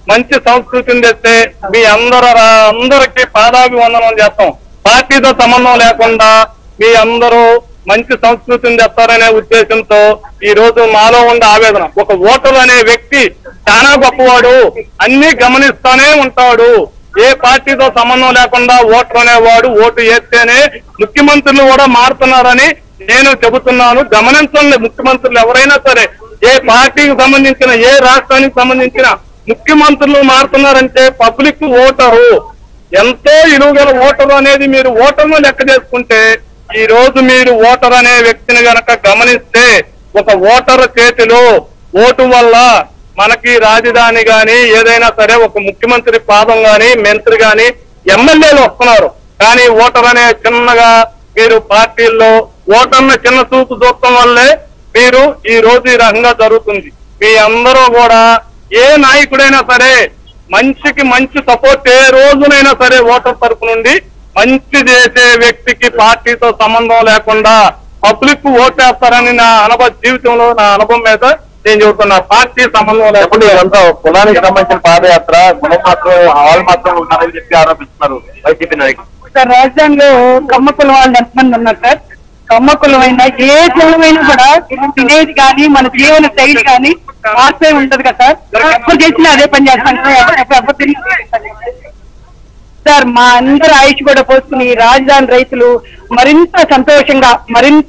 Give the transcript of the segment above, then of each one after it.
మంచి సంస్కృతిని తెస్తే మీ అందరూ అందరికి పాదాభివందనం చేస్తాం పార్టీతో సంబంధం లేకుండా మీ అందరూ మంచి సంస్కృతిని తెస్తారనే ఉద్దేశంతో ఈ రోజు మాలో ఉండే ఆవేదన ఒక ఓటరు అనే వ్యక్తి చాలా గొప్పవాడు అన్ని గమనిస్తానే ఉంటాడు ఏ పార్టీతో సంబంధం లేకుండా ఓటర్ అనేవాడు ఓటు వేస్తేనే ముఖ్యమంత్రులు కూడా మారుతున్నారని నేను చెబుతున్నాను గమనించండి ముఖ్యమంత్రులు ఎవరైనా సరే ఏ పార్టీకి సంబంధించిన ఏ రాష్ట్రానికి సంబంధించిన ముఖ్యమంత్రులు మారుతున్నారంటే పబ్లిక్ ఓటరు ఎంతో ఇలువగల ఓటరు అనేది మీరు ఓటర్ను లెక్క చేసుకుంటే ఈ రోజు మీరు ఓటర్ అనే వ్యక్తిని గనక గమనిస్తే ఒక ఓటర్ చేతిలో ఓటు వల్ల మనకి రాజధాని గాని ఏదైనా సరే ఒక ముఖ్యమంత్రి పాదం గాని మంత్రి గాని ఎమ్మెల్యేలు వస్తున్నారు కానీ ఓటర్ అనే చిన్నగా మీరు పార్టీల్లో ఓటర్ని చిన్న చూపు చూడటం వల్లే మీరు ఈ రోజు ఈ రకంగా జరుగుతుంది మీ అందరూ కూడా ఏ నాయకుడైనా సరే మంచికి మంచి సపోర్ట్ ఏ రోజునైనా సరే ఓటర్ తరపు నుండి మంచి చేసే వ్యక్తికి పార్టీతో సంబంధం లేకుండా పబ్లిక్ ఓటేస్తారని నా అనుభవ జీవితంలో నా అనుభవం మీద నేను చెబుతున్నా పార్టీ సంబంధం చెప్పండి లేకుండా ఇదంతా కులానికి సంబంధించిన పాదయాత్ర కులం మాత్రం వాళ్ళు మాత్రం ఉన్నారని చెప్పి ఆరోపిస్తున్నారు వైసీపీ నాయకులు సార్ రాజధానిలో కమ్మ కులం వాళ్ళు ఎంతమంది ఉన్నారు సార్ కమ్మ కులమైనా ఏ కులమైనా కూడా తినేది కానీ మన జీవన శైలి కానీ మార్పే ఉంటది కదా సార్ ఎప్పుడు చేసినా అదే పని చేస్తాం సార్. ఎవరు- ఎవరు- ఎవరు తిరిగి- సార్ మా అందరు ఆయుష్ కూడా పోసుకుని ఈ రాజధాని రైతులు మరింత సంతోషంగా మరింత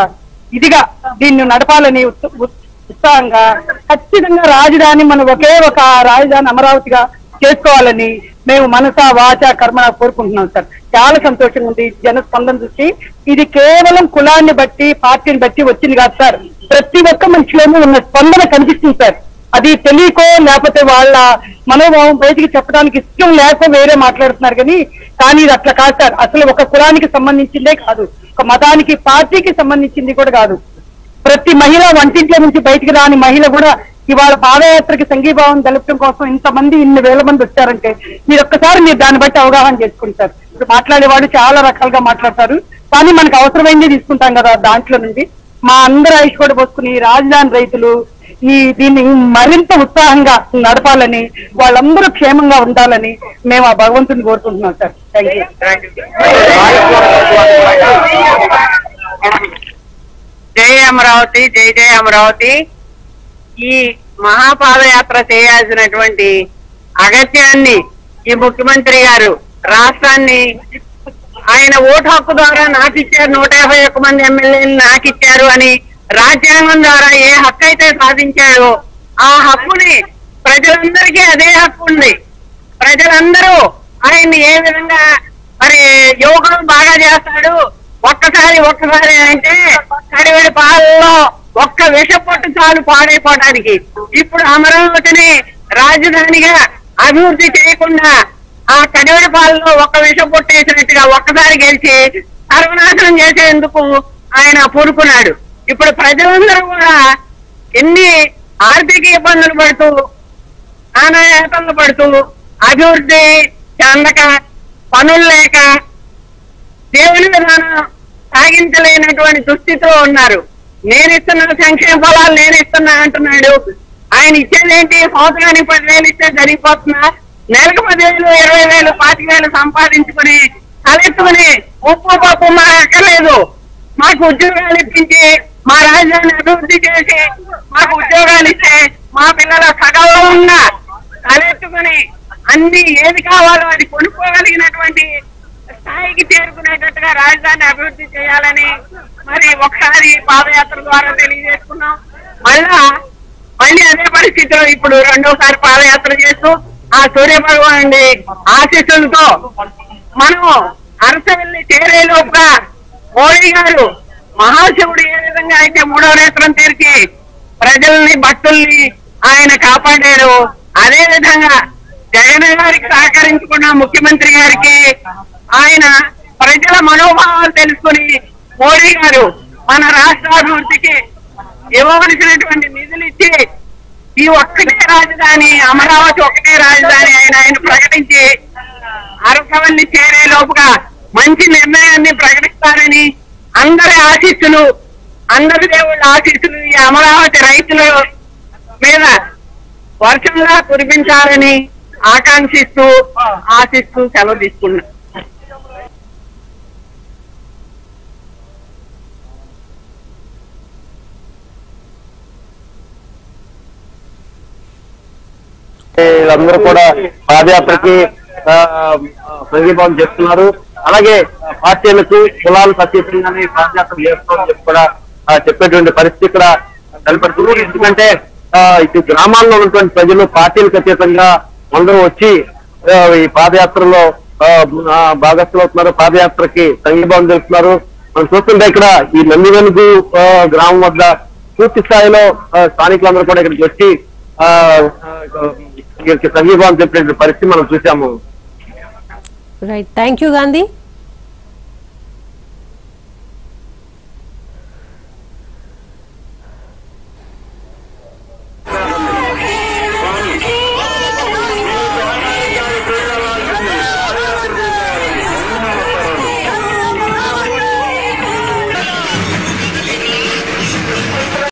ఇదిగా దీన్ని నడపాలని ఉత్- ఉత్- ఉత్సాహంగా ఖచ్చితంగా రాజధాని మనం ఒకే ఒక రాజధాని అమరావతిగా చేసుకోవాలని మేము మనస వాచ కర్మ కోరుకుంటున్నాం సార్ చాలా సంతోషంగా ఉంది జన స్పందన చూసి ఇది కేవలం కులాన్ని బట్టి పార్టీని బట్టి వచ్చింది కాదు సార్ ప్రతి ఒక్క మనిషిలోనూ ఉన్న స్పందన కనిపిస్తుంది సార్ అది తెలియకో లేకపోతే వాళ్ళ మనోభావం బయటికి చెప్పడానికి ఇష్టం లేక వేరే మాట్లాడుతున్నారు కానీ కానీ ఇది అట్లా కాదు సార్ అసలు ఒక కులానికి సంబంధించిందే కాదు ఒక మతానికి పార్టీకి సంబంధించింది కూడా కాదు ప్రతి మహిళ వంటింట్లో నుంచి బయటికి రాని మహిళ కూడా ఇవాళ పాదయాత్రకి సంఘీభావం తెలపడం కోసం ఇంతమంది ఇన్ని వేల మంది వచ్చారంటే మీరు ఒక్కసారి మీరు దాన్ని బట్టి అవగాహన చేసుకుంటారు ఇప్పుడు మాట్లాడేవాడు చాలా రకాలుగా మాట్లాడతారు కానీ మనకు అవసరమైంది తీసుకుంటాం కదా దాంట్లో నుండి మా అందరూ ఆయుష్ కూడా పోసుకుని ఈ రాజధాని రైతులు ఈ దీన్ని మరింత ఉత్సాహంగా నడపాలని వాళ్ళందరూ క్షేమంగా ఉండాలని మేము ఆ భగవంతుని కోరుకుంటున్నాం సార్ థ్యాంక్ యూ జై అమరావతి జై జై అమరావతి ఈ మహాపాదయాత్ర చేయాల్సినటువంటి అగత్యాన్ని ఈ ముఖ్యమంత్రి గారు రాష్ట్రాన్ని ఆయన ఓటు హక్కు ద్వారా నాకిచ్చారు నూట యాభై ఒక్క మంది ఎమ్మెల్యేలు నాకిచ్చారు అని రాజ్యాంగం ద్వారా ఏ హక్కు అయితే సాధించాడో ఆ హక్కుని ప్రజలందరికీ అదే హక్కు ఉంది ప్రజలందరూ ఆయన్ని ఏ విధంగా మరి యువకుడు బాగా చేస్తాడు ఒక్కసారి ఒక్కసారి అంటే కడివెడి పాలలో ఒక్క విష పొట్టు చాలు పాడైపోవడానికి ఇప్పుడు అమరావతిని రాజధానిగా అభివృద్ధి చేయకుండా ఆ కడివెడి పాలలో ఒక్క విష పొట్టు వేసినట్టుగా ఒక్కసారి గెలిచి సర్వనాశనం చేసేందుకు ఆయన పూనుకున్నాడు ఇప్పుడు ప్రజలందరూ కూడా ఎన్ని ఆర్థిక ఇబ్బందులు పడుతూ నానాయాతనలు పడుతూ అభివృద్ధి చెందక పనులు లేక దేవుని విధానం సాగించలేనటువంటి దుస్థితిలో ఉన్నారు నేను ఇస్తున్న సంక్షేమ ఫలాలు నేను ఇస్తున్నా అంటున్నాడు ఆయన ఇచ్చేదేంటి సంవత్సరానికి పదివేలు ఇస్తే జరిగిపోతున్నా నెలకు పదివేలు ఇరవై వేలు పాతిక వేలు సంపాదించుకుని తలెత్తుకుని ఉప్పు పప్పు మా అక్కర్లేదు మాకు ఉద్యోగాలు ఇప్పించి మా రాజధాని అభివృద్ధి చేసి మాకు ఉద్యోగాలు ఇస్తే మా పిల్లల సగవంగా తలెత్తుకుని అన్ని ఏది కావాలో అది కొనుక్కోగలిగినటువంటి స్థాయికి చేరుకునేటట్టుగా రాజధాని అభివృద్ధి చేయాలని మరి ఒకసారి పాదయాత్ర ద్వారా తెలియజేసుకున్నాం మళ్ళా మళ్ళీ అదే పరిస్థితిలో ఇప్పుడు రెండోసారి పాదయాత్ర చేస్తూ ఆ సూర్య భగవానుడి ఆశీస్సులతో మనం అరసవెల్లి చేరేలోపుగా మోడీ గారు మహాశివుడు ఏ విధంగా అయితే మూడో నేత్రం తెరిచి ప్రజల్ని భక్తుల్ని ఆయన కాపాడారు అదే విధంగా జగన్ గారికి సహకరించుకున్న ముఖ్యమంత్రి గారికి ఆయన ప్రజల మనోభావాలు తెలుసుకుని మోడీ గారు మన రాష్ట్ర అభివృద్ధికి ఇవ్వవలసినటువంటి నిధులు ఇచ్చి ఈ ఒక్కటే రాజధాని అమరావతి ఒకటే రాజధాని ఆయన ఆయన ప్రకటించి అరసవల్లి చేరే లోపుగా మంచి నిర్ణయాన్ని ప్రకటిస్తారని అందరి ఆశీస్సులు అందరి దేవుళ్ళ ఆశీస్సులు ఈ అమరావతి రైతుల మీద వర్షంగా కురిపించాలని ఆకాంక్షిస్తూ ఆశిస్తూ సెలవు తీసుకున్నా వీళ్ళందరూ కూడా పాదయాత్రకి ఆ, సంఘీభావం చేస్తున్నారు అలాగే పార్టీలకు కులాలకు అతీతంగానే ఈ పాదయాత్ర చేస్తామని చెప్పి కూడా ఆ, చెప్పేటువంటి పరిస్థితి ఇక్కడ కనపడుతుంది ఎందుకంటే ఆ, ఇటు గ్రామాల్లో ఉన్నటువంటి ప్రజలు పార్టీలకు అతీతంగా అందరూ వచ్చి ఆ, ఈ పాదయాత్రలో ఆ, ఆ, భాగస్థులు అవుతున్నారు పాదయాత్రకి సంఘీభావం తెలుపుతున్నారు మనం చూస్తుంటే ఇక్కడ ఈ నందివెనుగు ఆ, గ్రామం వద్ద పూర్తి స్థాయిలో ఆ, స్థానికులందరూ కూడా ఇక్కడికి వచ్చి ఆ, ఆ, వీరికి సంఘీభావం చెప్పిన పరిస్థితి మనం చూసాము రైట్ థ్యాంక్ యూ గాంధీ